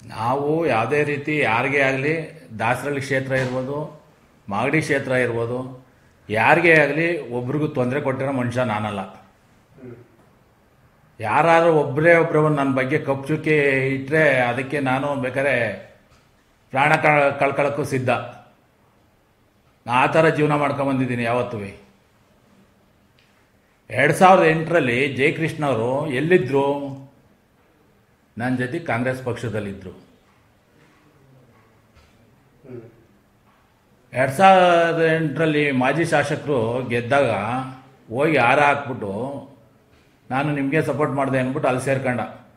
ನಾವು ಯಾವುದೇ ರೀತಿ ಯಾರಿಗೇ ಆಗಲಿ ದಾಸರಳ್ಳಿ ಕ್ಷೇತ್ರ ಇರ್ಬೋದು ಮಾಗಡಿ ಕ್ಷೇತ್ರ ಇರ್ಬೋದು ಯಾರಿಗೇ ಆಗಲಿ ಒಬ್ರಿಗೂ ತೊಂದರೆ ಕೊಟ್ಟಿರೋ ಮನುಷ್ಯ ನಾನಲ್ಲ ಯಾರಾದ್ರೂ ಒಬ್ಬರೇ ಒಬ್ಬರು ನನ್ನ ಬಗ್ಗೆ ಕಪ್ಪು ಚುಕ್ಕಿ ಇಟ್ಟರೆ ಅದಕ್ಕೆ ನಾನು ಬೇಕಾದ್ರೆ ಪ್ರಾಣ ಕ- ಕಳ್ಕೊಳ್ಳೋಕ್ಕೂ ಸಿದ್ಧ ನಾ ಆ ಥರ ಜೀವನ ಮಾಡ್ಕೊಂಬಂದಿದ್ದೀನಿ ಯಾವತ್ತೂ ಎರಡು ಸಾವಿರದ ಎಂಟರಲ್ಲಿ ಜಯಕೃಷ್ಣ ಅವರು ಎಲ್ಲಿದ್ದರು ನನ್ನ ಜೊತೆ ಕಾಂಗ್ರೆಸ್ ಪಕ್ಷದಲ್ಲಿದ್ದರು ಎರಡು ಸಾವಿರದ ಎಂಟರಲ್ಲಿ ಮಾಜಿ ಶಾಸಕರು ಗೆದ್ದಾಗ ಹೋಗಿ ಹಾರ ಹಾಕ್ಬಿಟ್ಟು ನಾನು ನಿಮಗೆ ಸಪೋರ್ಟ್ ಮಾಡಿದೆ ಅಂದ್ಬಿಟ್ಟು ಅಲ್ಲಿ ಸೇರ್ಕೊಂಡ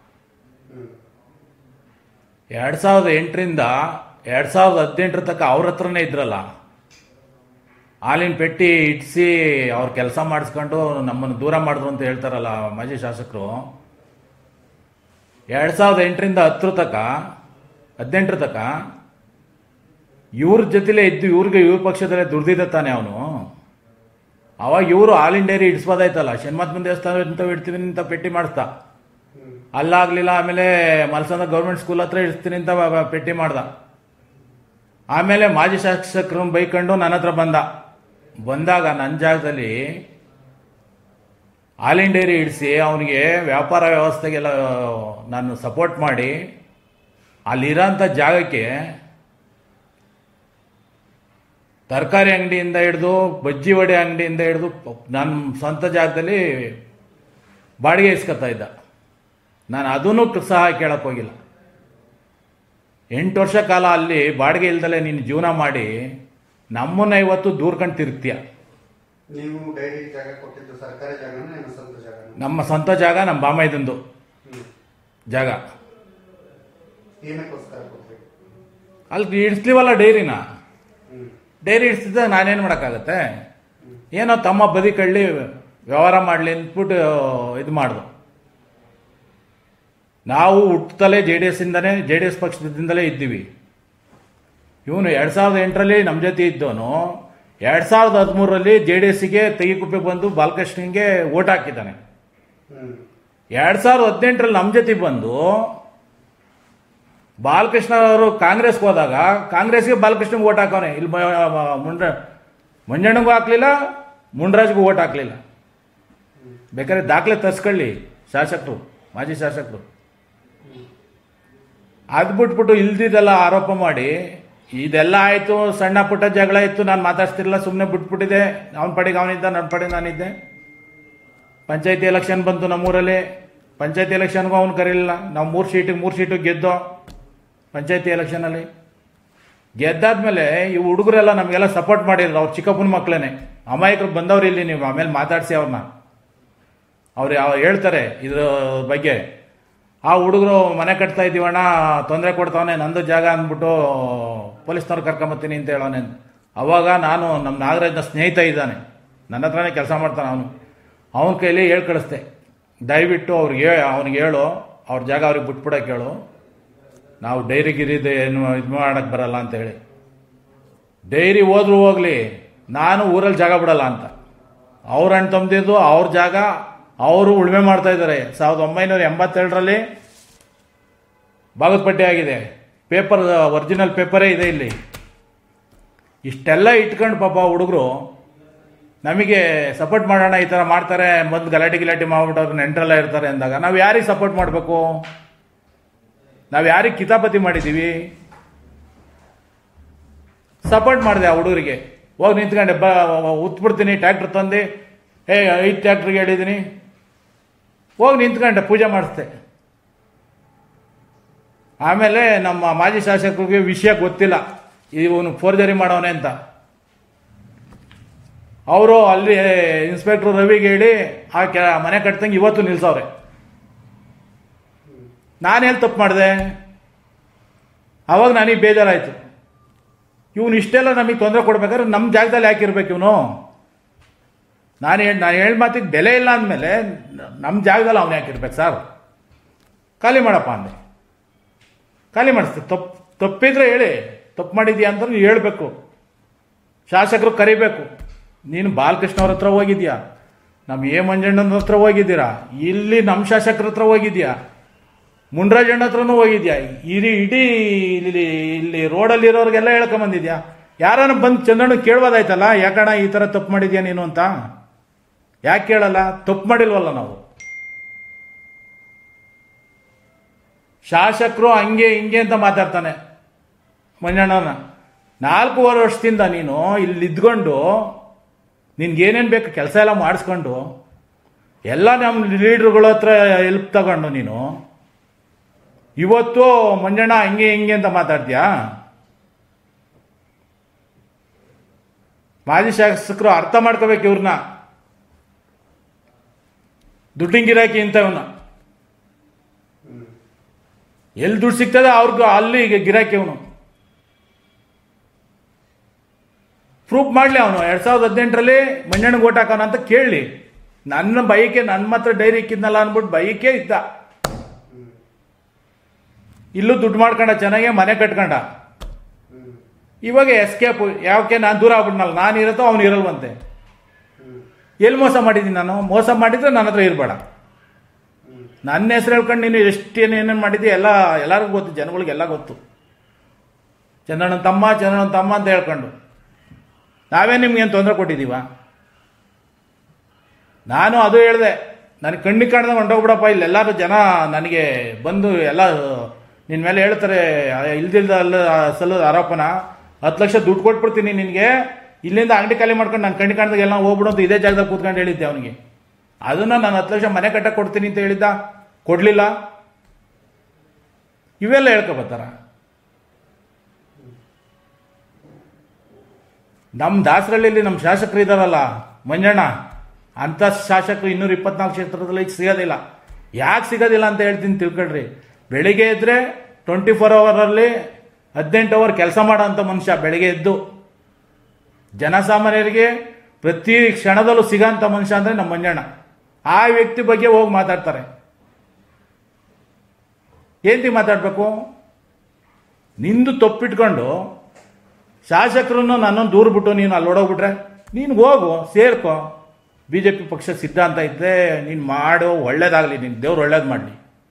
ಎರಡು ಸಾವಿರದ ಎಂಟರಿಂದ ಎರಡು ಸಾವಿರದ ಹದಿನೆಂಟರ ತನಕ ಅವ್ರ ಹತ್ರನೇ ಇದ್ರಲ್ಲ ಹಾಲಿನ ಪೆಟ್ಟಿ ಇಟ್ಸಿ ಅವ್ರ ಕೆಲಸ ಮಾಡಿಸ್ಕೊಂಡು ನಮ್ಮನ್ನು ದೂರ ಮಾಡಿದ್ರು ಅಂತ ಹೇಳ್ತಾರಲ್ಲ ಮಾಜಿ ಶಾಸಕರು ಎರಡು ಸಾವಿರದ ಎಂಟರಿಂದ ಹತ್ತರ ತಕ ಹದಿನೆಂಟರ ತಕ ಇವ್ರ ಜೊತೆಲೇ ಇದ್ದು ಇವ್ರಿಗೆ ಇವ್ರ ಪಕ್ಷದಲ್ಲೇ ದುಡ್ದಿದ್ದ ತಾನೆ ಅವನು ಅವಾಗ ಇವರು ಆಲ್ ಇಂಡಿಯಾ ಇಡಿಸ್ಬೋದಾಯ್ತಲ್ಲ ಶನ್ಮಾತ್ಮನ ದೇವಸ್ಥಾನ ಅಂತ ಇಡ್ತೀವಿ ಅಂತ ಪೆಟ್ಟಿ ಮಾಡಿಸ್ದ ಅಲ್ಲಾಗ್ಲಿಲ್ಲ ಆಮೇಲೆ ಮಲ್ಸಂದ ಗೌರ್ಮೆಂಟ್ ಸ್ಕೂಲ್ ಹತ್ರ ಇಡ್ತೀನಿ ಅಂತ ಬ- ಬ- ಪೆಟ್ಟಿ ಮಾಡ್ದ ಆಮೇಲೆ ಮಾಜಿ ಶಾಸಕರನ್ನ ಬೈಕೊಂಡು ನನ್ನ ಹತ್ರ ಬಂದ ಬಂದಾಗ ನನ್ನ ಜಾಗದಲ್ಲಿ ಆಲ್ ಇಂಡಿಯಾ ಇಡಿಸಿ ಅವನಿಗೆ ವ್ಯಾಪಾರ ವ್ಯವಸ್ಥೆಗೆಲ್ಲ ನಾನು ಸಪೋರ್ಟ್ ಮಾಡಿ ಅಲ್ಲಿರೋಂಥ ಜಾಗಕ್ಕೆ ತರಕಾರಿ ಅಂಗಡಿಯಿಂದ ಹಿಡಿದು ಬಜ್ಜಿ ವಡೆ ಅಂಗಡಿಯಿಂದ ಹಿಡಿದು ನನ್ನ ಸ್ವಂತ ಜಾಗದಲ್ಲಿ ಬಾಡಿಗೆ ಇಸ್ಕೊತಾ ಇದ್ದ ನಾನು ಅದನ್ನು ಸಹ ಕೇಳಕ್ಕೆ ಹೋಗಿಲ್ಲ ಎಂಟು ವರ್ಷ ಕಾಲ ಅಲ್ಲಿ ಬಾಡಿಗೆ ಇಲ್ದಲೆ ನೀನು ಜೀವನ ಮಾಡಿ ನಮ್ಮನ್ನ ಇವತ್ತು ದೂರ್ಕೊಂಡು ತಿರುಗ್ತೀಯ ನೀವು ಡೈರಿ ಜಾಗ ಕೊಟ್ಟಿದ್ದು ಸರ್ಕಾರಿ ಜಾಗನ ನಿಮ್ಮ ಸ್ವಂತ ಜಾಗನ ನಮ್ಮ ಸ್ವಂತ ಜಾಗ ನಮ್ಮ ಬಾಮೈದಂದು ಹ್ಮ್. ಜಾಗ ಏನಕ್ಕೋಸ್ಕರ ಕೊಟ್ರಿ ಅಲ್ಲಿ ಇಡಿಸ್ಲಿವಲ್ಲ ಡೈರಿನ ಹ್ಮ್ ಡೈರಿ ಇಡಿಸ್ತಿದ್ದ ನಾನೇನು ಮಾಡೋಕ್ಕಾಗತ್ತೆ ಏನೋ ತಮ್ಮ ಬದಿ ಕಳ್ಳಿ ವ್ಯವಹಾರ ಮಾಡಲಿ ಅಂದ್ಬಿಟ್ಟು ಇದು ಮಾಡ್ದು ನಾವು ಹುಟ್ಟುತ್ತಲೇ ಜೆ ಡಿ ಎಸ್ ಇಂದನೇ ಜೆ ಡಿ ಎಸ್ ಪಕ್ಷದಿಂದಲೇ ಇದ್ದೀವಿ ಇವನು ಎರಡು ಸಾವಿರದ ಎಂಟರಲ್ಲಿ ನಮ್ಮ ಜೊತೆ ಇದ್ದವನು ಎರಡು ಸಾವಿರದ ಹದಿಮೂರರಲ್ಲಿ ಜೆ ಡಿ ಎಸ್ಸಿಗೆ ತೆಗಿಕುಪ್ಪೆ ಬಂದು ಬಾಲಕೃಷ್ಣನ್ಗೆ ಓಟ್ ಹಾಕಿದ್ದಾನೆ ಹ್ಮ್ ಎರಡು ಸಾವಿರದ ಹದಿನೆಂಟರಲ್ಲಿ ನಮ್ಮ ಜೊತೆ ಬಂದು ಬಾಲಕೃಷ್ಣ ಅವರು ಕಾಂಗ್ರೆಸ್ಗೆ ಹೋದಾಗ ಕಾಂಗ್ರೆಸ್ಗೆ ಬಾಲಕೃಷ್ಣಗೆ ಓಟ್ ಹಾಕವನೆ ಇಲ್ಲಿ ಮ- ಮ- ಮುಂಡ ಮಂಜಣ್ಣಗೂ ಹಾಕ್ಲಿಲ್ಲ ಮುಂಡರಾಜ್ಗೂ ಓಟ್ ಹಾಕ್ಲಿಲ್ಲ ಬೇಕಾದ್ರೆ ದಾಖಲೆ ತರ್ಸ್ಕೊಳ್ಳಿ ಶಾಸಕರು ಮಾಜಿ ಶಾಸಕರು ಅದು ಬಿಟ್ಬಿಟ್ಟು ಇಲ್ದಿದ್ದೆಲ್ಲ ಆರೋಪ ಮಾಡಿ ಇದೆಲ್ಲ ಆಯಿತು ಸಣ್ಣ ಪುಟ್ಟ ಜಗಳ ಇತ್ತು ನಾನು ಮಾತಾಡ್ತಿರಲಿಲ್ಲ ಸುಮ್ಮನೆ ಬಿಟ್ಬಿಟ್ಟಿದೆ ಅವನ ಪಡೆಗೆ ಅವನಿದ್ದ ನನ್ನ ಪಡೆಗೆ ನಾನಿದ್ದೆ ಪಂಚಾಯತಿ ಎಲೆಕ್ಷನ್ ಬಂತು ನಮ್ಮೂರಲ್ಲಿ ಪಂಚಾಯತಿ ಎಲೆಕ್ಷನ್ಗೂ ಅವ್ನು ಕರೀಲಿಲ್ಲ ನಾವು ಮೂರು ಸೀಟಿಗೆ ಮೂರು ಸೀಟು ಗೆದ್ದೋ ಪಂಚಾಯತಿ ಎಲೆಕ್ಷನಲ್ಲಿ ಗೆದ್ದಾದ್ಮೇಲೆ ಈ ಹುಡುಗರೆಲ್ಲ ನಮಗೆಲ್ಲ ಸಪೋರ್ಟ್ ಮಾಡಿದ್ರು ಅವ್ರು ಚಿಕ್ಕಪ್ಪನ ಮಕ್ಕಳೇನೆ ಅಮಾಯಕರು ಬಂದವ್ರು ಇಲ್ಲಿ ನೀವು ಆಮೇಲೆ ಮಾತಾಡಿಸಿ ಅವ್ರನ್ನ ಅವ್ರು ಯಾವ ಹೇಳ್ತಾರೆ ಇದ್ರ ಬಗ್ಗೆ ಆ ಹುಡುಗರು ಮನೆ ಕಟ್ತಾ ಇದ್ದೀವಣ್ಣ ತೊಂದರೆ ಕೊಡ್ತಾವನೆ ನಂದು ಜಾಗ ಅಂದ್ಬಿಟ್ಟು ಪೊಲೀಸ್ನವ್ರು ಕರ್ಕೊಂಬತ್ತೀನಿ ಅಂತ ಹೇಳೋನೆ ಅವಾಗ ನಾನು ನಮ್ಮ ನಾಗರಾಜ್ನ ಸ್ನೇಹಿತ ಇದ್ದಾನೆ ನನ್ನ ಹತ್ರನೇ ಕೆಲಸ ಮಾಡ್ತಾನೆ ಅವನು ಅವನ ಕೈಲಿ ಹೇಳಿ ಕಳಿಸ್ದೆ ದಯವಿಟ್ಟು ಅವ್ರಿಗೆ ಅವ್ನಿಗೆ ಹೇಳು ಅವ್ರ ಜಾಗ ಅವ್ರಿಗೆ ಬಿಟ್ಬಿಡಕ್ಕೆ ಹೇಳು ನಾವು ಡೈರಿ ಗಿರಿದು ಏನು ಇದು ಮಾಡೋಕ್ಕೆ ಬರಲ್ಲ ಅಂತ ಹೇಳಿ ಡೈರಿ ಹೋದ್ರು ಹೋಗ್ಲಿ ನಾನು ಊರಲ್ಲಿ ಜಾಗ ಬಿಡಲ್ಲ ಅಂತ ಅವ್ರ ಅಣ್ಣ ತಮ್ಮದಿದ್ದು ಅವ್ರ ಜಾಗ ಅವರು ಉಳುಮೆ ಮಾಡ್ತಾ ಇದ್ದಾರೆ ಸಾವಿರದ ಒಂಬೈನೂರ ಎಂಬತ್ತೆರಡರಲ್ಲಿ ಬಾಗದಪಟ್ಟಿ ಆಗಿದೆ ಪೇಪರ್ ಒರಿಜಿನಲ್ ಪೇಪರೇ ಇದೆ ಇಲ್ಲಿ ಇಷ್ಟೆಲ್ಲ ಇಟ್ಕೊಂಡು ಪಾಪ ಹುಡುಗರು ನಮಗೆ ಸಪೋರ್ಟ್ ಮಾಡೋಣ ಈ ಥರ ಮಾಡ್ತಾರೆ ಮೊದಲು ಗಲಾಟೆ ಗಿಲಾಟೆ ಮಾಡ್ಬಿಟ್ಟವ್ರು ನೆಂಟರೆಲ್ಲ ಇರ್ತಾರೆ ಅಂದಾಗ ನಾವು ಯಾರಿಗೆ ಸಪೋರ್ಟ್ ಮಾಡಬೇಕು ನಾವು ಯಾರಿಗೆ ಕಿತಾಪತಿ ಮಾಡಿದ್ದೀವಿ ಸಪೋರ್ಟ್ ಮಾಡಿದೆ ಆ ಹುಡುಗರಿಗೆ ಹೋಗಿ ನಿಂತ್ಕೊಂಡೆ ಬ ಉತ್ಬಿಡ್ತೀನಿ ಟ್ಯಾಕ್ಟ್ರ್ ತಂದು ಏ ಐದು ಟ್ಯಾಕ್ಟ್ರಿಗೆ ಹೇಳಿದ್ದೀನಿ ಹೋಗಿ ನಿಂತ್ಕೊಂಡೆ ಪೂಜೆ ಮಾಡಿಸ್ದೆ ಆಮೇಲೆ ನಮ್ಮ ಮಾಜಿ ಶಾಸಕರಿಗೆ ವಿಷಯ ಗೊತ್ತಿಲ್ಲ ಇವನು ಫೋರ್ಜರಿ ಮಾಡವನೆ ಅಂತ ಅವರು ಅಲ್ಲಿ ಇನ್ಸ್ಪೆಕ್ಟ್ರ್ ರವಿಗೆ ಹೇಳಿ ಆ ಕೆ ಮನೆ ಕಟ್ತಂಗೆ ಇವತ್ತು ನಿಲ್ಸವ್ರೆ ನಾನೇನು ತಪ್ಪು ಮಾಡಿದೆ ಅವಾಗ ನನಗೆ ಬೇಜಾರಾಯಿತು ಇವನು ಇಷ್ಟೆಲ್ಲ ನಮಗೆ ತೊಂದರೆ ಕೊಡ್ಬೇಕಾದ್ರೆ ನಮ್ಮ ಜಾಗದಲ್ಲಿ ಯಾಕಿರ್ಬೇಕು ಇವನು ನಾನು ಹೇಳಿ ನಾನು ಹೇಳಿ ಮಾತಿಗೆ ಬೆಲೆ ಇಲ್ಲ ಅಂದಮೇಲೆ ನಮ್ಮ ಜಾಗದಲ್ಲಿ ಅವನು ಯಾಕಿರ್ಬೇಕು ಸರ್ ಖಾಲಿ ಮಾಡಪ್ಪ ಅಂದೆ ಖಾಲಿ ಮಾಡಿಸ್ತೆ ತಪ್ಪು ತಪ್ಪಿದ್ರೆ ಹೇಳಿ ತಪ್ಪು ಮಾಡಿದ್ಯಾ ಅಂತ ನೀವು ಹೇಳಬೇಕು ಶಾಸಕರು ಕರಿಬೇಕು ನೀನು ಬಾಲಕೃಷ್ಣ ಅವ್ರ ಹತ್ರ ಹೋಗಿದ್ಯಾ ನಮ್ಮ ಎ ಮಂಜಣ್ಣನ ಹತ್ರ ಹೋಗಿದ್ದೀರಾ ಇಲ್ಲಿ ನಮ್ಮ ಶಾಸಕರ ಹತ್ರ ಹೋಗಿದ್ಯಾ ಮುನ್ರಾಜಣ್ಣ ಹತ್ರನೂ ಹೋಗಿದ್ಯಾ ಇಡೀ ಇಡೀ ಇಲ್ಲಿ ಇಲ್ಲಿ ರೋಡಲ್ಲಿ ಇರೋರಿಗೆಲ್ಲ ಹೇಳ್ಕೊಂಬಂದಿದ್ಯಾ ಯಾರನ್ನ ಬಂದು ಚಂದ್ರಣ್ಣ ಕೇಳ್ಬೋದಾಯ್ತಲ್ಲ ಯಾಕಣ್ಣ ಈ ಥರ ತಪ್ಪು ಮಾಡಿದ್ಯಾ ನೀನು ಅಂತ ಯಾಕೆ ಕೇಳಲ್ಲ ತಪ್ಪು ಮಾಡಿಲ್ವಲ್ಲ ನಾವು ಶಾಸಕರು ಹಂಗೆ ಹಿಂಗೆ ಅಂತ ಮಾತಾಡ್ತಾನೆ ಮಂಜಣ್ಣನ ನಾಲ್ಕೂವರೆ ವರ್ಷದಿಂದ ನೀನು ಇಲ್ಲಿ ಇದ್ಕೊಂಡು ನಿನ್ಗೇನೇನು ಬೇಕು ಕೆಲಸ ಎಲ್ಲ ಮಾಡಿಸ್ಕೊಂಡು ಎಲ್ಲ ನಮ್ಮ ಲೀಡ್ರುಗಳ ಹತ್ರ ಹೆಲ್ಪ್ ತಗೊಂಡು ನೀನು ಇವತ್ತು ಮಂಜಣ್ಣ ಹಂಗೆ ಹಿಂಗೆ ಅಂತ ಮಾತಾಡ್ತೀಯಾ ಮಾಜಿ ಶಾಸಕರು ಅರ್ಥ ಮಾಡ್ಕೋಬೇಕು ಇವ್ರನ್ನ ದುಡ್ಡಿನ ಗಿರಾಕಿ ಅಂತ ಇವನ್ನ ಎಲ್ಲಿ ದುಡ್ಡು ಸಿಗ್ತದೆ ಅವ್ರಿಗೂ ಅಲ್ಲಿ ಈಗ ಗಿರಾಕಿ ಅವನು ಪ್ರೂಫ್ ಮಾಡಲಿ ಅವನು ಎರಡ್ ಸಾವಿರದ ಹದಿನೆಂಟರಲ್ಲಿ ಮಂಜಣ್ಣಗೆ ಓಟ್ ಹಾಕೋಣ ಅಂತ ಕೇಳಲಿ ನನ್ನ ಬೈಕೆ ನನ್ನ ಮಾತ್ರ ಡೈರಿ ಇಕ್ಕಿದ್ನಲ್ಲ ಅಂದ್ಬಿಟ್ಟು ಬೈಕೇ ಇದ್ದ ಇಲ್ಲೂ ದುಡ್ಡು ಮಾಡ್ಕೊಂಡ ಚೆನ್ನಾಗೆ ಮನೆ ಕಟ್ಕೊಂಡ ಇವಾಗ ಎಸ್ಕೇಪ್ ಯಾವಕ್ಕೆ ನಾನು ದೂರ ಆಗ್ಬಿಟ್ನಲ್ಲ ನಾನು ಇರತ್ತೋ ಅವ್ನು ಇರಲ್ವಂತೆ ಎಲ್ಲಿ ಮೋಸ ಮಾಡಿದ್ದೀನಿ ನಾನು ಮೋಸ ಮಾಡಿದ್ರೆ ನನ್ನ ಹತ್ರ ಇರಬೇಡ ನನ್ನ ಹೆಸರು ಹೇಳ್ಕೊಂಡು ನೀನು ಎಷ್ಟು ಏನೇನೇನು ಮಾಡಿದ್ದಿ ಎಲ್ಲ ಎಲ್ಲರಿಗೂ ಗೊತ್ತು ಜನಗಳಿಗೆಲ್ಲ ಗೊತ್ತು ಚಂದ್ರಣ್ಣನ ತಮ್ಮ ಚಂದ್ರಣ್ಣನ ತಮ್ಮ ಅಂತ ಹೇಳ್ಕೊಂಡು ನಾವೇ ನಿಮ್ಗೇನು ತೊಂದರೆ ಕೊಟ್ಟಿದ್ದೀವ ನಾನು ಅದು ಹೇಳಿದೆ ನನಗೆ ಕಣ್ಣಿಗೆ ಕಾಣ್ದೆ ಹೊಂಟೋಗ್ಬಿಡಪ್ಪ ಇಲ್ಲೆಲ್ಲರೂ ಜನ ನನಗೆ ಬಂದು ಎಲ್ಲ ನಿನ್ನ ಮೇಲೆ ಹೇಳ್ತಾರೆ ಇಲ್ದಿಲ್ದ ಅಲ್ಲ ಸಲ್ಲದ ಆರೋಪನ ಹತ್ತು ಲಕ್ಷ ದುಡ್ಡು ಕೊಟ್ಬಿಡ್ತೀನಿ ನಿನಗೆ ಇಲ್ಲಿಂದ ಅಂಗಡಿ ಖಾಲಿ ಮಾಡ್ಕೊಂಡು ನಾನು ಕಣ್ಣು ಕಾಣ್ದಾಗ ಎಲ್ಲ ಹೋಗ್ಬಿಡು ಅಂತ ಇದೇ ಜಾಗದಾಗ ಕೂತ್ಕೊಂಡು ಹೇಳಿದ್ದೆ ಅವನಿಗೆ ಅದನ್ನ ನಾನು ಹತ್ತು ಲಕ್ಷ ಮನೆ ಕಟ್ಟಕ್ಕೆ ಕೊಡ್ತೀನಿ ಅಂತ ಹೇಳಿದ್ದ ಕೊಡಲಿಲ್ಲ ಇವೆಲ್ಲ ಹೇಳ್ಕೊಬತ್ತಾರ ನಮ್ಮ ದಾಸರಳ್ಳಿಲಿ ನಮ್ಮ ಶಾಸಕರು ಇದಾರಲ್ಲ ಮಂಜಣ್ಣ ಅಂಥ ಶಾಸಕರು ಇನ್ನೂರ ಇಪ್ಪತ್ನಾಲ್ಕು ಕ್ಷೇತ್ರದಲ್ಲಿ ಸಿಗೋದಿಲ್ಲ ಯಾಕೆ ಸಿಗೋದಿಲ್ಲ ಅಂತ ಹೇಳ್ತೀನಿ ತಿಳ್ಕೊಳ್ರಿ ಬೆಳಿಗ್ಗೆ ಎದ್ರೆ ಟ್ವೆಂಟಿ ಫೋರ್ ಅವರಲ್ಲಿ ಹದಿನೆಂಟು ಅವರ್ ಕೆಲಸ ಮಾಡೋ ಅಂಥ ಮನುಷ್ಯ ಬೆಳಿಗ್ಗೆ ಎದ್ದು ಜನಸಾಮಾನ್ಯರಿಗೆ ಪ್ರತಿ ಕ್ಷಣದಲ್ಲೂ ಸಿಗೋಂಥ ಮನುಷ್ಯ ಅಂದರೆ ನಮ್ಮ ಮಂಜಣ್ಣ ಆ ವ್ಯಕ್ತಿ ಬಗ್ಗೆ ಹೋಗಿ ಮಾತಾಡ್ತಾರೆ ఏంటి ಮಾತಾಡಬೇಕು ನಿಂದು ತಪ್ಪಿಟ್ಕೊಂಡು ಶಾಸಕರನ್ನು ನನ್ನನ್ನು ದೂರ ಬಿಟ್ಟು ನೀನು ಅಲ್ಲಿ ಹೊಡೋಗ್ಬಿಟ್ರೆ ನೀನು ಹೋಗು ಸೇರ್ಕೋ ಬಿ ಜೆ ಪಿ ಪಕ್ಷ ಸಿದ್ಧಾಂತ ಇದ್ದರೆ ನೀನು ಮಾಡು ಒಳ್ಳೇದಾಗಲಿ ನೀನು ದೇವ್ರು ಒಳ್ಳೇದು ಮಾಡಲಿ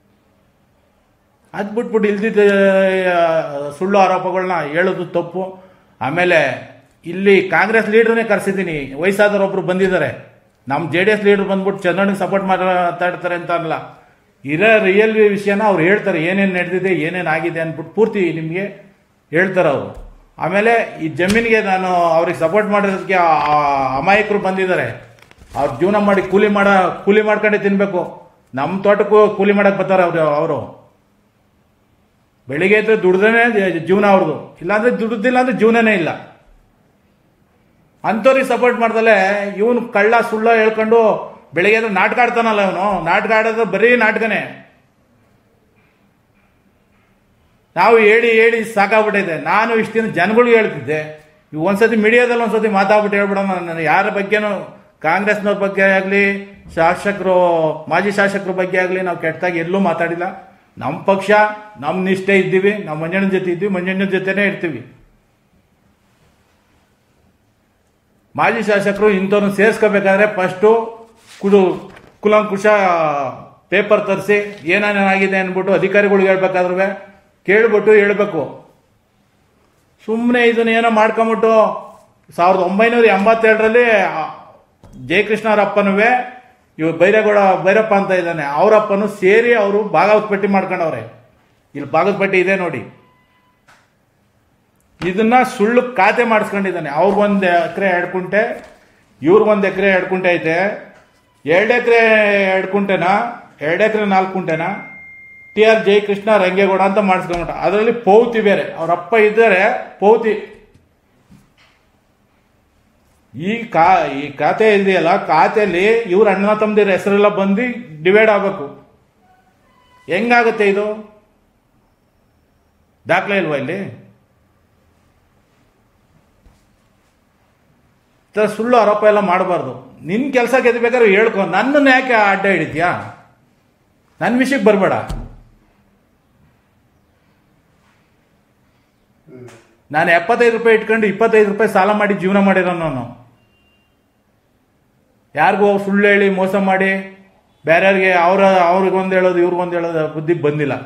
ಅದು ಬಿಟ್ಬಿಟ್ಟು ಇಲ್ದಿದ್ದ ಆ, ಸುಳ್ಳು ಆರೋಪಗಳನ್ನ ಹೇಳೋದು ತಪ್ಪು ಆಮೇಲೆ ಇಲ್ಲಿ ಕಾಂಗ್ರೆಸ್ ಲೀಡ್ರನ್ನೇ ಕರೆಸಿದ್ದೀನಿ ವಯಸ್ಸಾದವರೊಬ್ರು ಬಂದಿದ್ದಾರೆ ನಮ್ಮ ಜೆ ಡಿ ಎಸ್ ಲೀಡರ್ ಬಂದ್ಬಿಟ್ಟು ಚಂದ್ರನಿಗೆ ಸಪೋರ್ಟ್ ಮಾತಾಡ್ತಾರೆ ಅಂತ ಅಲ್ಲ ಇರೋ ರಿಯಲ್ ವಿಷಯನ ಅವ್ರು ಹೇಳ್ತಾರೆ ಏನೇನು ನಡೆದಿದೆ ಏನೇನು ಆಗಿದೆ ಅಂದ್ಬಿಟ್ಟು ಪೂರ್ತಿ ನಿಮಗೆ ಹೇಳ್ತಾರೆ ಅವರು ಆಮೇಲೆ ಈ ಜಮೀನಿಗೆ ನಾನು ಅವ್ರಿಗೆ ಸಪೋರ್ಟ್ ಮಾಡೋದಕ್ಕೆ ಆ- ಆ ಅಮಾಯಕರು ಬಂದಿದ್ದಾರೆ ಅವ್ರು ಜೀವನ ಮಾಡಿ ಕೂಲಿ ಮಾಡ ಕೂಲಿ ಮಾಡ್ಕೊಂಡೇ ತಿನ್ಬೇಕು ನಮ್ಮ ತೋಟಕ್ಕೂ ಕೂಲಿ ಮಾಡಕ್ಕೆ ಬರ್ತಾರೆ ಅವರು ಅವರು ಬೆಳಿಗ್ಗೆ ಎದ್ದು ದುಡ್ದೇನೆ ಜೀವನ ಅವ್ರದ್ದು ಇಲ್ಲಾಂದ್ರೆ ದುಡ್ದಿಲ್ಲ ಅಂದ್ರೆ ಜೀವನನೇ ಇಲ್ಲ ಅಂಥವ್ರಿಗೆ ಸಪೋರ್ಟ್ ಮಾಡ್ದಲೆ ಇವನು ಕಳ್ಳ ಸುಳ್ಳ ಹೇಳ್ಕೊಂಡು ಬೆಳಿಗ್ಗೆ ಎದ್ದು ನಾಟಕ ಆಡ್ತಾನಲ್ಲ ಇವನು ನಾಟಕ ಆಡೋದು ಬರೀ ನಾಟಕನೇ ನಾವು ಹೇಳಿ ಹೇಳಿ ಸಾಕಾಗ್ಬಿಟ್ಟಿದೆ ನಾನು ಇಷ್ಟು ದಿನ ಜನಗಳಿಗೆ ಹೇಳ್ತಿದ್ದೆ ಇವು ಒಂದ್ಸತಿ ಮೀಡಿಯಾದಲ್ಲಿ ಒಂದ್ಸತಿ ಮಾತಾಡ್ಬಿಟ್ಟು ಹೇಳ್ಬಿಡೋಣ ನಾನು ಯಾರ ಬಗ್ಗೆನೂ ಕಾಂಗ್ರೆಸ್ನವ್ರ ಬಗ್ಗೆ ಆಗಲಿ ಶಾಸಕರು ಮಾಜಿ ಶಾಸಕರ ಬಗ್ಗೆ ಆಗಲಿ ನಾವು ಕೆಟ್ಟದಾಗಿ ಎಲ್ಲೂ ಮಾತಾಡಿಲ್ಲ ನಮ್ಮ ಪಕ್ಷ ನಮ್ಮ ನಿಷ್ಠೆ ಇದ್ದೀವಿ ನಾವು ಮಂಜಣ್ಣನ ಜೊತೆ ಇದ್ದೀವಿ ಮಂಜಣ್ಣನ ಜೊತೆನೇ ಇರ್ತೀವಿ ಮಾಜಿ ಶಾಸಕರು ಇಂಥವ್ರನ್ನ ಸೇರಿಸ್ಕೋಬೇಕಾದ್ರೆ ಫಸ್ಟು ಕುದು ಕುಲಂಕುಷ ಪೇಪರ್ ತರಿಸಿ ಏನೇನಾಗಿದೆ ಅಂದ್ಬಿಟ್ಟು ಅಧಿಕಾರಿಗಳಿಗೆ ಹೇಳ್ಬೇಕಾದ್ರೂ ಕೇಳ್ಬಿಟ್ಟು ಹೇಳ್ಬೇಕು ಸುಮ್ಮನೆ ಇದನ್ನ ಏನೋ ಮಾಡ್ಕೊಂಬಿಟ್ಟು ಸಾವಿರದ ಒಂಬೈನೂರ ಎಂಬತ್ತೆರಡರಲ್ಲಿ ಜಯಕೃಷ್ಣರ ಅಪ್ಪನುವೆ ಇವ್ ಬೈರೇಗೌಡ ಭೈರಪ್ಪ ಅಂತ ಇದ್ದಾನೆ ಅವರಪ್ಪನು ಸೇರಿ ಅವರು ಭಾಗವತಪಟ್ಟಿ ಮಾಡ್ಕೊಂಡವ್ರೆ ಇಲ್ಲಿ ಭಾಗವತಪಟ್ಟಿ ಇದೆ ನೋಡಿ ಇದನ್ನ ಸುಳ್ಳು ಖಾತೆ ಮಾಡಿಸ್ಕೊಂಡಿದ್ದಾನೆ ಅವ್ರಿಗೊಂದು ಎಕರೆ ಎರಡು ಕುಂಟೆ ಇವ್ರಿಗೊಂದು ಎಕರೆ ಎರಡು ಕುಂಟೆ ಐತೆ ಎರಡು ಎಕರೆ ಎರಡು ಕುಂಟೆನಾ ಎರಡು ಎಕರೆ ನಾಲ್ಕು ಕುಂಟೆನಾ ಟಿ ಆರ್ ಜಯಕೃಷ್ಣ ರಂಗೇಗೌಡ ಅಂತ ಮಾಡಿಸ್ಕೊಂಬಿಟ್ಟ ಅದರಲ್ಲಿ ಪೌತಿ ಬೇರೆ ಅವ್ರ ಅಪ್ಪ ಇದ್ದಾರೆ ಪೌತಿ ಈ ಕಾ ಈ ಖಾತೆ ಇದೆಯಲ್ಲ ಖಾತೆಯಲ್ಲಿ ಇವ್ರ ಅಣ್ಣ ತಮ್ಮದಿರ ಹೆಸರೆಲ್ಲ ಬಂದು ಡಿವೈಡ್ ಆಗಬೇಕು ಹೆಂಗಾಗುತ್ತೆ ಇದು ದಾಖಲೆ ಇಲ್ವಾ ಇಲ್ಲಿ ಈ ಥರ ಸುಳ್ಳು ಆರೋಪ ಎಲ್ಲ ಮಾಡಬಾರ್ದು ನಿನ್ನ ಕೆಲಸ ಗೆದ್ಬೇಕಾದ್ರೆ ಹೇಳ್ಕೊ ನನ್ನನ್ನು ಯಾಕೆ ಅಡ್ಡ ಹಿಡಿದ್ಯಾ ನನ್ನ ವಿಷಯಕ್ಕೆ ಬರಬೇಡ ನಾನು ಎಪ್ಪತ್ತೈದು ರೂಪಾಯಿ ಇಟ್ಕೊಂಡು ಇಪ್ಪತ್ತೈದು ರೂಪಾಯಿ ಸಾಲ ಮಾಡಿ ಜೀವನ ಮಾಡಿರೋ ನಾನು ಯಾರಿಗೂ ಸುಳ್ಳು ಹೇಳಿ ಮೋಸ ಮಾಡಿ ಬೇರೆಯವ್ರಿಗೆ ಅವ್ರ ಅವ್ರಿಗೊಂದು ಹೇಳೋದು ಇವ್ರಿಗೊಂದು ಹೇಳೋದು ಬುದ್ಧಿ ಬಂದಿಲ್ಲ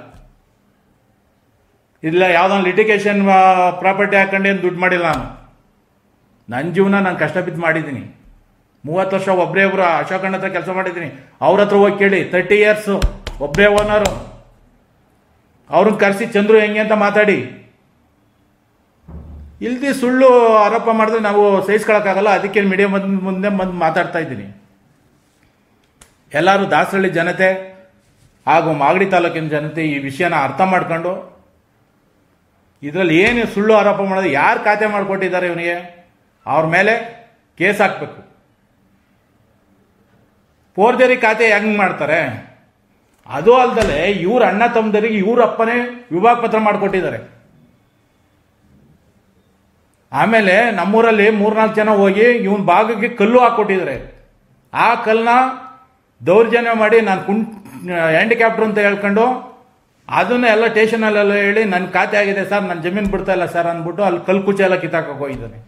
ಇಲ್ಲ ಯಾವುದೊಂದು ಲಿಟಿಗೇಷನ್ ಪ್ರಾಪರ್ಟಿ ಹಾಕೊಂಡು ಏನು ದುಡ್ಡು ಮಾಡಿಲ್ಲ ನಾನು ನನ್ನ ಜೀವನ ನಾನು ಕಷ್ಟ ಬಿದ್ದು ಮಾಡಿದ್ದೀನಿ ಮೂವತ್ತು ವರ್ಷ ಒಬ್ಬರೇ ಒಬ್ರು ಅಶೋಕಣ್ಣ ಹತ್ರ ಕೆಲಸ ಮಾಡಿದ್ದೀನಿ ಅವ್ರ ಹತ್ರ ಹೋಗಿ ಕೇಳಿ ತರ್ಟಿ ಇಯರ್ಸು ಒಬ್ಬರೇ ಓನರು ಅವ್ರನ್ನ ಕರೆಸಿ ಚಂದ್ರು ಹೆಂಗೆ ಅಂತ ಮಾತಾಡಿ ಇಲ್ದಿ ಸುಳ್ಳು ಆರೋಪ ಮಾಡಿದ್ರೆ ನಾವು ಸಹಿಸ್ಕೊಳಕ್ಕಾಗಲ್ಲ ಅದಕ್ಕೆ ಮೀಡಿಯಾ ಬಂದು ಮುಂದೆ ಬಂದು ಮಾತಾಡ್ತಾ ಇದ್ದೀನಿ ಎಲ್ಲರೂ ದಾಸರಳ್ಳಿ ಜನತೆ ಹಾಗೂ ಮಾಗಡಿ ತಾಲೂಕಿನ ಜನತೆ ಈ ವಿಷಯನ ಅರ್ಥ ಮಾಡ್ಕೊಂಡು ಇದರಲ್ಲಿ ಏನು ಸುಳ್ಳು ಆರೋಪ ಮಾಡೋದು ಯಾರು ಖಾತೆ ಮಾಡಿಕೊಟ್ಟಿದ್ದಾರೆ ಇವನಿಗೆ ಅವ್ರ ಮೇಲೆ ಕೇಸ್ ಹಾಕ್ಬೇಕು ಫೋರ್ಜರಿ ಖಾತೆ ಹೆಂಗ್ ಮಾಡ್ತಾರೆ ಅದು ಅಲ್ದಲೆ ಇವ್ರ ಅಣ್ಣ ತಮ್ಮದರಿಗೆ ಇವ್ರ ಅಪ್ಪನೇ ವಿಭಾಗ ಪತ್ರ ಮಾಡಿಕೊಟ್ಟಿದ್ದಾರೆ ಆಮೇಲೆ ನಮ್ಮೂರಲ್ಲಿ ಮೂರ್ನಾಲ್ಕು ಜನ ಹೋಗಿ ಇವನ್ ಭಾಗಕ್ಕೆ ಕಲ್ಲು ಹಾಕೊಟ್ಟಿದ್ದಾರೆ ಆ ಕಲ್ಲನ್ನ ದೌರ್ಜನ್ಯ ಮಾಡಿ ನಾನು ಕುಂ ಹ್ಯಾಂಡಿಕ್ಯಾಪ್ಟರ್ ಅಂತ ಹೇಳ್ಕೊಂಡು ಅದನ್ನ ಎಲ್ಲ ಸ್ಟೇಷನಲ್ಲೆಲ್ಲ ಹೇಳಿ ನನ್ನ ಖಾತೆ ಆಗಿದೆ ಸರ್ ನನ್ನ ಜಮೀನು ಬಿಡ್ತಾ ಇಲ್ಲ ಸರ್ ಅಂದ್ಬಿಟ್ಟು ಅಲ್ಲಿ ಕಲ್ಲು ಕುಚ ಎಲ್ಲ ಕಿತ್ತಾಕಕ್ಕೆ ಹೋಗಿದ್ದಾನೆ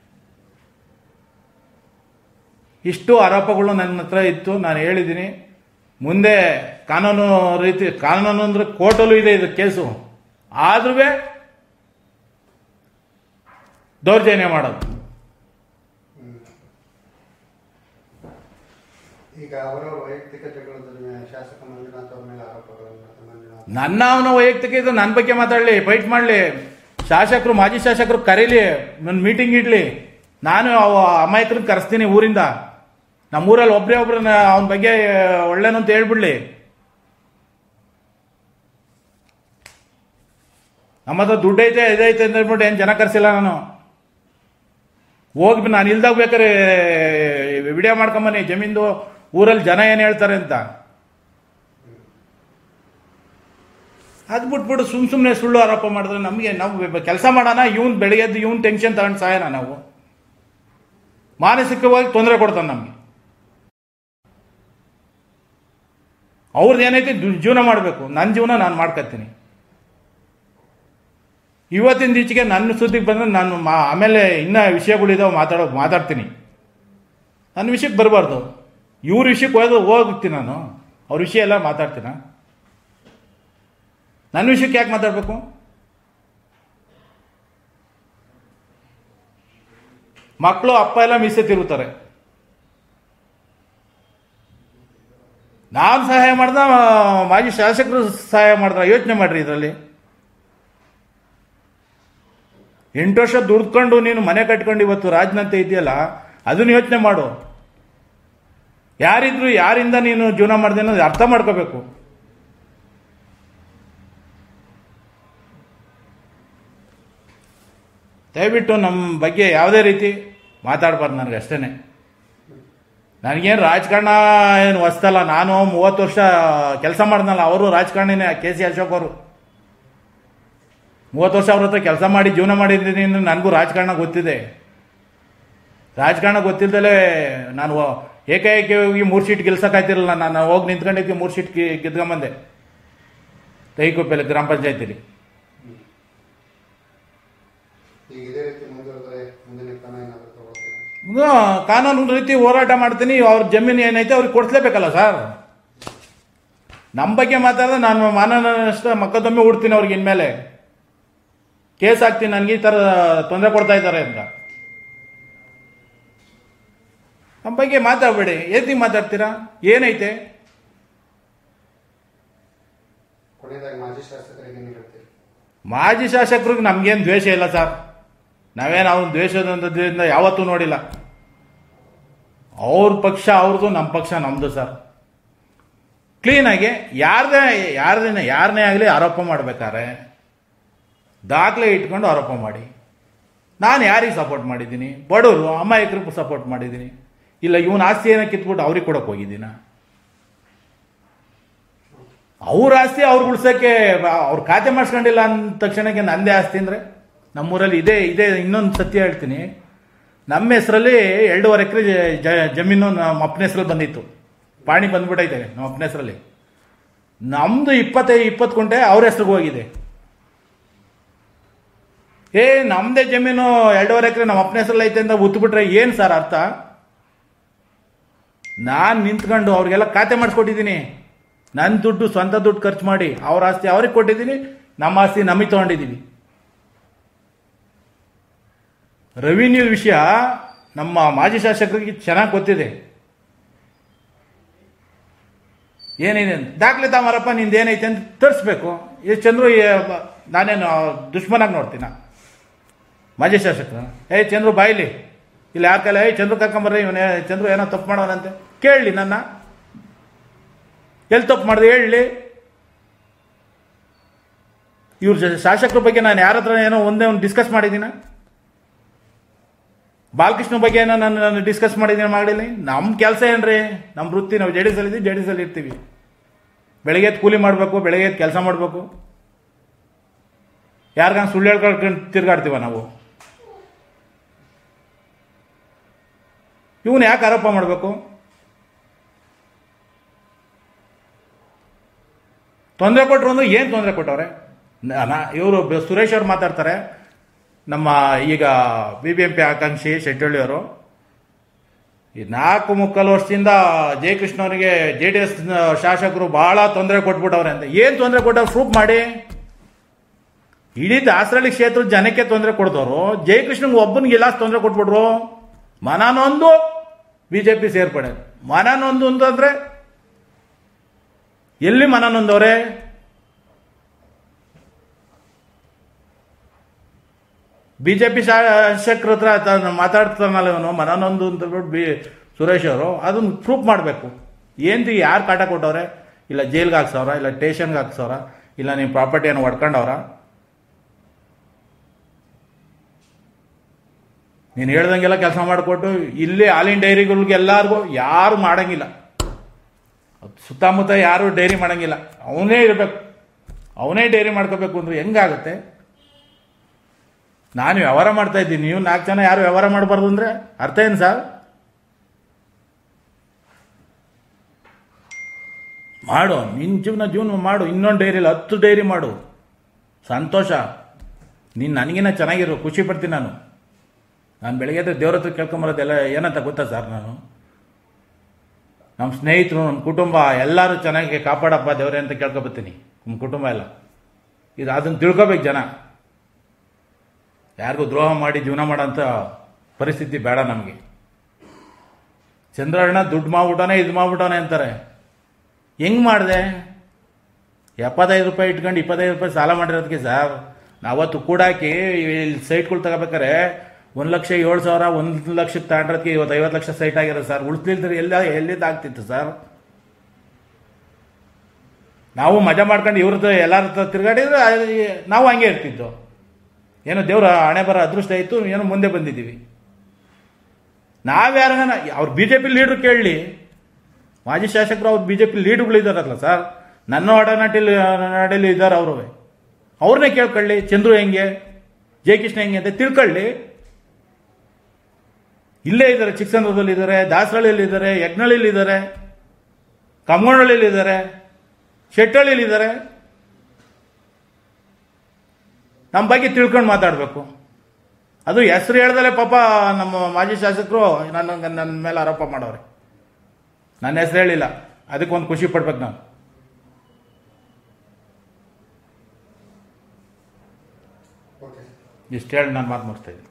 ಇಷ್ಟು ಆರೋಪಗಳು ನನ್ನ ಹತ್ರ ಇತ್ತು ನಾನು ಹೇಳಿದ್ದೀನಿ ಮುಂದೆ ಕಾನೂನು ರೀತಿ ಕಾನೂನು ಅಂದ್ರೆ ಕೋರ್ಟಲ್ಲೂ ಇದೆ ಇದು ಕೇಸು ಆದ್ರೂ ದೌರ್ಜನ್ಯ ಮಾಡೋದು ಈಗ ಅವರ ವೈಯಕ್ತಿಕ ಜಗಳದ ಮೇಲೆ ಶಾಸಕ ಮಂಜುನಾಥ್ ಅವ್ರ ಮೇಲೆ ಆರೋಪಗಳನ್ನು ಮಾಡ್ತಾರೆ ಮಂಜುನಾಥ್ ನನ್ನ ಅವನ ವೈಯಕ್ತಿಕ ಇದು ನನ್ನ ಬಗ್ಗೆ ಮಾತಾಡಲಿ ಫೈಟ್ ಮಾಡಲಿ ಶಾಸಕರು ಮಾಜಿ ಶಾಸಕರು ಕರೀಲಿ ನನ್ನ ಮೀಟಿಂಗ್ ಇಡ್ಲಿ ನಾನು ಅವ ಅಮಾಯಕರನ್ನ ಕರೆಸ್ತೀನಿ ಊರಿಂದ ನಮ್ಮೂರಲ್ಲಿ ಒಬ್ಬರೇ ಒಬ್ರನ್ನ ಅವನ ಬಗ್ಗೆ ಒಳ್ಳೇನು ಅಂತ ಹೇಳ್ಬಿಡ್ಲಿ ನಮ್ಮ ಹತ್ರ ದುಡ್ಡು ಐತೆ ಇದೈತೆ ಅಂತ ಹೇಳ್ಬಿಟ್ಟು ಏನು ಜನ ಕರೆಸಿಲ್ಲ ನಾನು ಹೋಗಿ ನಾನು ಇಲ್ದಾಗ ಬೇಕಾದ್ರೆ ವಿಡಿಯೋ ಮಾಡ್ಕೊಂಬನ್ನಿ ಜಮೀನ್ದು ಊರಲ್ಲಿ ಜನ ಏನು ಹೇಳ್ತಾರೆ ಅಂತ ಅದು ಬಿಟ್ಬಿಟ್ಟು ಸುಮ್ ಸುಮ್ಮನೆ ಸುಳ್ಳು ಆರೋಪ ಮಾಡಿದ್ರೆ ನಮಗೆ ನಾವು ಕೆಲಸ ಮಾಡೋಣ ಇವನ್ ಬೆಳಗ್ಗೆದ್ದು ಇವನ್ ಟೆನ್ಷನ್ ತಗೊಂಡು ಸಾಯೋಣ ನಾವು ಮಾನಸಿಕವಾಗಿ ತೊಂದರೆ ಕೊಡ್ತಾನೆ ನಮಗೆ ಅವ್ರದ್ದು ಏನೈತಿ ದು- ಜೀವನ ಮಾಡಬೇಕು ನನ್ನ ಜೀವನ ನಾನು ಮಾಡ್ಕೊತೀನಿ ಇವತ್ತಿನ ಈಚೆಗೆ ನನ್ನ ಸುದ್ದಿಗೆ ಬಂದ್ರೆ ನಾನು ಮಾ- ಆಮೇಲೆ ಇನ್ನ ವಿಷಯಗಳಿದಾವೆ ಮಾತಾಡೋ ಮಾತಾಡ್ತೀನಿ ನನ್ನ ವಿಷಯಕ್ಕೆ ಬರಬಾರ್ದು ಇವ್ರ ವಿಷಯಕ್ಕೆ ಹೋದ ಹೋಗ್ತೀನಿ ನಾನು ಅವ್ರ ವಿಷಯ ಎಲ್ಲ ಮಾತಾಡ್ತೀನ ನನ್ನ ವಿಷಯಕ್ಕೆ ಯಾಕೆ ಮಾತಾಡಬೇಕು ಮಕ್ಕಳು ಅಪ್ಪ ಎಲ್ಲ ಮೀಸೆ ತಿರುಗುತ್ತಾರೆ ನಾನು ಸಹಾಯ ಮಾಡ್ದ ಮಾಜಿ ಶಾಸಕರು ಸಹಾಯ ಮಾಡಿದ್ರ ಯೋಚನೆ ಮಾಡ್ರಿ ಇದರಲ್ಲಿ ಎಂಟು ವರ್ಷ ದುಡ್ಕೊಂಡು ನೀನು ಮನೆ ಕಟ್ಕೊಂಡು ಇವತ್ತು ರಾಜನಂತೆ ಇದೆಯಲ್ಲ ಅದನ್ನ ಯೋಚನೆ ಮಾಡು ಯಾರಿದ್ರು ಯಾರಿಂದ ನೀನು ಜೀವನ ಮಾಡಿದೆ ಅನ್ನೋದು ಅರ್ಥ ಮಾಡ್ಕೋಬೇಕು ದಯವಿಟ್ಟು ನಮ್ಮ ಬಗ್ಗೆ ಯಾವುದೇ ರೀತಿ ಮಾತಾಡಬಾರ್ದು ನನಗೆ ಅಷ್ಟೇ ನನಗೇನು ರಾಜಕಾರಣ ಏನು ಹೊಸ್ತಲ್ಲ ನಾನು ಮೂವತ್ತು ವರ್ಷ ಕೆಲಸ ಮಾಡ್ದಲ್ಲ ಅವರು ರಾಜಕಾರಣಿನೇ ಕೆ ಸಿ ಅಶೋಕ್ ಅವರು ಮೂವತ್ತು ವರ್ಷ ಅವ್ರ ಹತ್ರ ಕೆಲಸ ಮಾಡಿ ಜೀವನ ಮಾಡಿದ್ದೀನಿ ಅಂದ್ರೆ ನನಗೂ ರಾಜಕಾರಣ ಗೊತ್ತಿದೆ ರಾಜಕಾರಣ ಗೊತ್ತಿಲ್ದಲೇ ನಾನು ಏಕಾಏಕಿ ಹೋಗಿ ಮೂರು ಸೀಟ್ ಗೆಲ್ಸಕ್ಕಾಯ್ತಿರಲ್ಲ ನಾನು ಹೋಗಿ ನಿಂತ್ಕೊಂಡಿದ್ದಕ್ಕೆ ಮೂರು ಸೀಟ್ ಗೆದ್ಕೊಂಬಂದೆ ತೈಕೊಪ್ಪೆಲ್ಲ ಗ್ರಾಮ ಪಂಚಾಯತಿಲಿ ಈಗ ಇದೇ ರೀತಿ ಮುಂದುವರೆದ್ರೆ ಮುಂದಿನ ಕ್ರಮ ಏನಾದರೂ ತಗೊಳ್ತೀರಾ ಇದು ಕಾನೂನು ರೀತಿ ಹೋರಾಟ ಮಾಡ್ತೀನಿ ಅವ್ರ ಜಮೀನು ಏನೈತೆ ಅವ್ರಿಗೆ ಕೊಡಿಸ್ಲೇಬೇಕಲ್ಲ ಸರ್ ನಮ್ಮ ಬಗ್ಗೆ ಮಾತಾಡಿದ್ರೆ ನಾನು ಮಾನನಷ್ಟ ಮಕ್ಕದೊಮ್ಮೆ ಹುಡ್ತೀನಿ ಅವ್ರಿಗೆ ಇನ್ಮೇಲೆ ಕೇಸ್ ಹಾಕ್ತೀನಿ ನನಗೆ ಈ ಥರ ತೊಂದರೆ ಕೊಡ್ತಾ ಇದ್ದಾರೆ ಅಂತ ನಮ್ಮ ಬಗ್ಗೆ ಮಾತಾಡಬೇಡಿ ಏತಿ ಮಾತಾಡ್ತೀರಾ ಏನೈತೆ ಕೊನೆಯದಾಗಿ ಮಾಜಿ ಶಾಸಕರಿಗೆ ಏನು ಹೇಳ್ತೀರಿ ಮಾಜಿ ಶಾಸಕರಿಗೆ ನಮ್ಗೇನು ದ್ವೇಷ ಇಲ್ಲ ಸರ್ ನಾವೇನು ಅವ್ನ ದ್ವೇಷದಿಂದ ಯಾವತ್ತೂ ನೋಡಿಲ್ಲ ಅವ್ರ ಪಕ್ಷ ಅವ್ರದ್ದು ನಮ್ಮ ಪಕ್ಷ ನಮ್ಮದು ಸರ್ ಕ್ಲೀನಾಗಿ ಯಾರದೇ ಯಾರದೇ ಯಾರನ್ನೇ ಆಗಲಿ ಆರೋಪ ಮಾಡ್ಬೇಕಾದ್ರೆ ದಾಖಲೆ ಇಟ್ಕೊಂಡು ಆರೋಪ ಮಾಡಿ ನಾನು ಯಾರಿಗೆ ಸಪೋರ್ಟ್ ಮಾಡಿದ್ದೀನಿ ಬಡವರು ಅಮಾಯಕರಿಗೆ ಸಪೋರ್ಟ್ ಮಾಡಿದ್ದೀನಿ ಇಲ್ಲ ಇವನ ಆಸ್ತಿ ಏನೋ ಕಿತ್ಬಿಟ್ಟು ಅವ್ರಿಗೆ ಕೊಡಕ್ಕೆ ಹೋಗಿದ್ದೀನ ಅವ್ರ ಆಸ್ತಿ ಅವ್ರು ಉಳ್ಸೋಕ್ಕೆ ಅವ್ರು ಖಾತೆ ಮಾಡಿಸ್ಕೊಂಡಿಲ್ಲ ಅಂದ ತಕ್ಷಣಕ್ಕೆ ನಂದೇ ಆಸ್ತಿ ಅಂದರೆ ನಮ್ಮೂರಲ್ಲಿ ಇದೇ ಇದೇ ಇನ್ನೊಂದು ಸತ್ಯ ಹೇಳ್ತೀನಿ ನಮ್ಮ ಹೆಸರಲ್ಲಿ ಎರಡೂವರೆ ಎಕರೆ ಜಮೀನು ನಮ್ಮ ಅಪ್ಪನ ಹೆಸರಲ್ಲಿ ಬಂದಿತ್ತು ಪಾಣಿ ಬಂದ್ಬಿಟ್ಟೈತೆ ನಮ್ಮ ಅಪ್ಪನ ಹೆಸರಲ್ಲಿ ನಮ್ಮದು ಇಪ್ಪತ್ತೈದು ಇಪ್ಪತ್ತು ಕುಂಟೆ ಅವ್ರ ಹೆಸ್ರಿಗೆ ಹೋಗಿದೆ ಏ ನಮ್ಮದೇ ಜಮೀನು ಎರಡೂವರೆ ಎಕರೆ ನಮ್ಮ ಅಪ್ಪನ ಹೆಸರಲ್ಲಿ ಐತೆ ಅಂತ ಉತ್ಬಿಟ್ರೆ ಏನು ಸರ್ ಅರ್ಥ ನಾನು ನಿಂತ್ಕೊಂಡು ಅವ್ರಿಗೆಲ್ಲ ಖಾತೆ ಮಾಡಿಸ್ಕೊಟ್ಟಿದ್ದೀನಿ ನನ್ನ ದುಡ್ಡು ಸ್ವಂತ ದುಡ್ಡು ಖರ್ಚು ಮಾಡಿ ಅವ್ರ ಆಸ್ತಿ ಅವ್ರಿಗೆ ಕೊಟ್ಟಿದ್ದೀನಿ ನಮ್ಮ ಆಸ್ತಿ ನಮಗೆ ತೊಗೊಂಡಿದ್ದೀವಿ ರೆವಿನ್ಯೂ ವಿಷಯ ನಮ್ಮ ಮಾಜಿ ಶಾಸಕರಿಗೆ ಚೆನ್ನಾಗಿ ಗೊತ್ತಿದೆ ಏನೇನೆ ಅಂತ ದಾಖಲೆ ತಾಮರಪ್ಪ ನಿಂದು ಏನೈತೆ ಅಂತ ತರಿಸ್ಬೇಕು ಈ ಚಂದ್ರು ಏ- ಬ- ನಾನೇನು ದುಶ್ಮನಾಗಿ ನೋಡ್ತೀನ ಮಾಜಿ ಶಾಸಕರು ಏಯ್ ಚಂದ್ರು ಬಾಯಿಲಿ ಇಲ್ಲಿ ಯಾರ ಕೈಲ ಏಯ್ ಚಂದ್ರು ಕರ್ಕೊಂಬರ್ರಿ ಇವನೇ ಚಂದ್ರು ಏನೋ ತಪ್ಪು ಮಾಡೋನಂತೆ ಕೇಳಲಿ ನನ್ನ ಎಲ್ಲಿ ತಪ್ಪು ಮಾಡಿದೆ ಹೇಳಲಿ ಇವ್ರ ಜ- ಶಾಸಕರ ಬಗ್ಗೆ ನಾನು ಯಾರ ಹತ್ರ ಏನೋ ಒಂದೇ ಒಂದು ಡಿಸ್ಕಸ್ ಮಾಡಿದ್ದೀನ ಬಾಲಕೃಷ್ಣ ಬಗ್ಗೆ ಏನೋ ನಾನು ನಾನು ಡಿಸ್ಕಸ್ ಮಾಡಿದ್ದೀನಿ ಮಾಡಿಲ್ಲ ನಮ್ಮ ಕೆಲಸ ಏನ್ರಿ ನಮ್ಮ ವೃತ್ತಿ ನಾವು ಜೆ ಡಿ ಎಸ್ ಇದ್ದೀವಿ ಜೆ ಡಿ ಎಸ್ ಇರ್ತೀವಿ ಬೆಳಗ್ಗೆ ಎದ್ದು ಕೂಲಿ ಮಾಡಬೇಕು ಬೆಳಗ್ಗೆ ಎದ್ದು ಕೆಲಸ ಮಾಡಬೇಕು ಯಾರಿಗಾನ ಸುಳ್ಳು ಹೇಳ್ಕೊಂಡು ತಿರ್ಗಾಡ್ತೀವ ನಾವು ಇವನು ಯಾಕೆ ಆರೋಪ ಮಾಡಬೇಕು ತೊಂದರೆ ಕೊಟ್ಟರು ಅಂದ್ರೆ ಏನು ತೊಂದರೆ ಕೊಟ್ಟವ್ರೆ ಇವರು ಸುರೇಶ್ ಅವ್ರು ಮಾತಾಡ್ತಾರೆ ನಮ್ಮ ಈಗ ಬಿ ಬಿ ಎಂ ಪಿ ಆಕಾಂಕ್ಷಿ ಶೆಟ್ಟಳ್ಳಿಯವರು ಈ ನಾಲ್ಕು ಮುಕ್ಕಾಲು ವರ್ಷದಿಂದ ಜಯಕೃಷ್ಣ ಅವರಿಗೆ ಜೆ ಡಿ ಎಸ್ ಶಾಸಕರು ಬಹಳ ತೊಂದರೆ ಕೊಟ್ಬಿಟ್ಟವ್ರೆ ಅಂತ ಏನು ತೊಂದರೆ ಕೊಟ್ಟವ್ರು ಪ್ರೂಫ್ ಮಾಡಿ ಇಡೀ ದಾಸರಳ್ಳಿ ಕ್ಷೇತ್ರದ ಜನಕ್ಕೆ ತೊಂದರೆ ಕೊಡ್ದವರು ಜಯಕೃಷ್ಣಂಗೆ ಒಬ್ಬನಿಗೆ ಇಲ್ಲ ತೊಂದರೆ ಕೊಟ್ಬಿಟ್ರು ಮನನೊಂದು ಬಿಜೆಪಿ ಸೇರ್ಪಡೆ ಮನನೊಂದು ಅಂತಂದ್ರೆ ಎಲ್ಲಿ ಮನನೊಂದವ್ರೆ ಬಿಜೆಪಿ ಶಾಸಕರ ಹತ್ರ ತ- ಮಾತಾಡ್ತಾನಲ್ಲ ಇವನು ಮನನೊಂದು ಅಂತ ಬಿಟ್ಟು ಬಿ ಸುರೇಶ್ ಅವರು ಅದನ್ನ ಪ್ರೂಫ್ ಮಾಡಬೇಕು ಏನು ಯಾರು ಕಾಟ ಕೊಟ್ಟವ್ರೆ ಇಲ್ಲ ಜೈಲ್ಗೆ ಹಾಕ್ಸವ್ರ ಇಲ್ಲ ಸ್ಟೇಷನ್ಗೆ ಹಾಕ್ಸವ್ರ ಇಲ್ಲ ನೀವು ಪ್ರಾಪರ್ಟಿಯನ್ನು ಹೊಡ್ಕೊಂಡವ್ರ ನೀನು ಹೇಳ್ದಂಗೆಲ್ಲ ಕೆಲಸ ಮಾಡಿಕೊಟ್ಟು ಇಲ್ಲಿ ಹಾಲಿನ ಡೈರಿಗಳಿಗೆ ಎಲ್ಲರಿಗೂ ಯಾರು ಮಾಡಂಗಿಲ್ಲ ಸುತ್ತಮುತ್ತ ಯಾರು ಡೈರಿ ಮಾಡಂಗಿಲ್ಲ ಅವನೇ ಇರಬೇಕು ಅವನೇ ಡೈರಿ ಮಾಡ್ಕೋಬೇಕು ಅಂದ್ರೆ ಹೆಂಗಾಗುತ್ತೆ ನಾನು ವ್ಯವಹಾರ ಮಾಡ್ತಾ ಇದ್ದೀನಿ ನೀವು ನಾಲ್ಕು ಜನ ಯಾರು ವ್ಯವಹಾರ ಮಾಡಬಾರ್ದು ಅಂದ್ರೆ ಅರ್ಥ ಏನು ಸರ್ ಮಾಡು ನಿನ್ನ ಜೀವನ ಜೀವನ ಮಾಡು ಇನ್ನೊಂದು ಡೈರಿಲಿ ಹತ್ತು ಡೈರಿ ಮಾಡು ಸಂತೋಷ ನೀನು ನನಗಿನ್ನ ಚೆನ್ನಾಗಿರು ಖುಷಿ ಪಡ್ತೀನಿ ನಾನು ನಾನು ಬೆಳಗ್ಗೆ ಎದ್ದು ದೇವ್ರ ಹತ್ರ ಕೇಳ್ಕೊಂಬರೋದೆಲ್ಲ ಏನಂತ ಗೊತ್ತಾ ಸರ್ ನಾನು ನಮ್ಮ ಸ್ನೇಹಿತರು ನಮ್ಮ ಕುಟುಂಬ ಎಲ್ಲರೂ ಚೆನ್ನಾಗಿ ಕಾಪಾಡಪ್ಪ ದೇವ್ರೆ ಅಂತ ಕೇಳ್ಕೊಬತ್ತೀನಿ ನಮ್ಮ ಕುಟುಂಬ ಎಲ್ಲ ಇದು ಅದನ್ನು ತಿಳ್ಕೊಬೇಕು ಜನ ಯಾರಿಗೂ ದ್ರೋಹ ಮಾಡಿ ಜೀವನ ಮಾಡೋಂಥ ಪರಿಸ್ಥಿತಿ ಬೇಡ ನಮಗೆ ಚಂದ್ರಣ್ಣ ದುಡ್ಡು ಮಾಡ್ಬಿಟ್ಟವನೆ ಇದು ಮಾಡ್ಬಿಟ್ಟವನೆ ಅಂತಾರೆ ಹೆಂಗ್ ಮಾಡಿದೆ ಎಪ್ಪತ್ತೈದು ರೂಪಾಯಿ ಇಟ್ಕೊಂಡು ಇಪ್ಪತ್ತೈದು ರೂಪಾಯಿ ಸಾಲ ಮಾಡಿರೋದಕ್ಕೆ ಸರ್ ನಾವತ್ತು ಕೂಡಾಕಿ ಇಲ್ಲಿ ಸೈಟ್ಗಳು ತಗೋಬೇಕಾರೆ ಒಂದು ಲಕ್ಷ ಏಳು ಸಾವಿರ ಒಂದು ಲಕ್ಷಕ್ಕೆ ತಗೊಂಡ್ರದಕ್ಕೆ ಇವತ್ತು ಐವತ್ತು ಲಕ್ಷ ಸೈಟ್ ಆಗಿರೋದು ಸರ್ ಉಳಿಸ್ಲಿಲ್ದ್ರೆ ಎಲ್ಲ ಎಲ್ಲಿದ್ದು ಆಗ್ತಿತ್ತು ಸರ್ ನಾವು ಮಜಾ ಮಾಡ್ಕೊಂಡು ಇವ್ರ ಹತ್ರ ಎಲ್ಲರ ಹತ್ರ ತಿರುಗಾಡಿದ್ರೆ ಆ- ನಾವು ಹಂಗೆ ಇರ್ತಿದ್ದು ಏನೋ ದೇವ್ರ ಹಣೆ ಬರೋ ಅದೃಷ್ಟ ಇತ್ತು ಏನೋ ಮುಂದೆ ಬಂದಿದ್ದೀವಿ ನಾವ್ಯಾರನ್ನ ಅವ್ರು ಬಿ ಜೆ ಪಿ ಲೀಡ್ರು ಕೇಳಲಿ ಮಾಜಿ ಶಾಸಕರು ಅವ್ರು ಬಿ ಜೆ ಪಿ ಲೀಡ್ಗಳು ಇದ್ದಾರಲ್ಲ ಸರ್ ನನ್ನ ಒಡನಾಟಿಲಿ ನಾಡಲ್ಲಿ ಇದ್ದಾರೆ ಅವರು ಅವ್ರನ್ನೇ ಕೇಳ್ಕೊಳ್ಳಿ ಚಂದ್ರು ಹೆಂಗೆ ಜಯಕೃಷ್ಣ ಹೆಂಗೆ ಅಂತ ತಿಳ್ಕೊಳ್ಳಿ ಇಲ್ಲೇ ಇದ್ದಾರೆ ಚಿಕ್ಕಸಂದ್ರದಲ್ಲಿ ಇದ್ದಾರೆ ದಾಸರಳ್ಳಿಯಲ್ಲಿ ಇದ್ದಾರೆ ಯಜ್ಞಳ್ಳಿಲಿ ಇದ್ದಾರೆ ಕಮ್ಮನಹಳ್ಳಿಲಿ ಇದ್ದಾರೆ ಶೆಟ್ಟಳ್ಳಿಲಿ ಇದ್ದಾರೆ ನಮ್ಮ ಬಗ್ಗೆ ತಿಳ್ಕೊಂಡು ಮಾತಾಡಬೇಕು ಅದು ಹೆಸರು ಹೇಳ್ದಲೆ ಪಾಪ ನಮ್ಮ ಮಾಜಿ ಶಾಸಕರು ನನ್ನ ನನ್ನ ಮೇಲೆ ಆರೋಪ ಮಾಡವ್ರೆ ನನ್ನ ಹೆಸರು ಹೇಳಿಲ್ಲ ಅದಕ್ಕೆ ಒಂದು ಖುಷಿ ಪಡ್ಬೇಕು ನಾನು ಓಕೆ ಇಷ್ಟು ಹೇಳಿ ನಾನು ಮಾತು ಮುಗಿಸ್ತಾ ಇದ್ದೀನಿ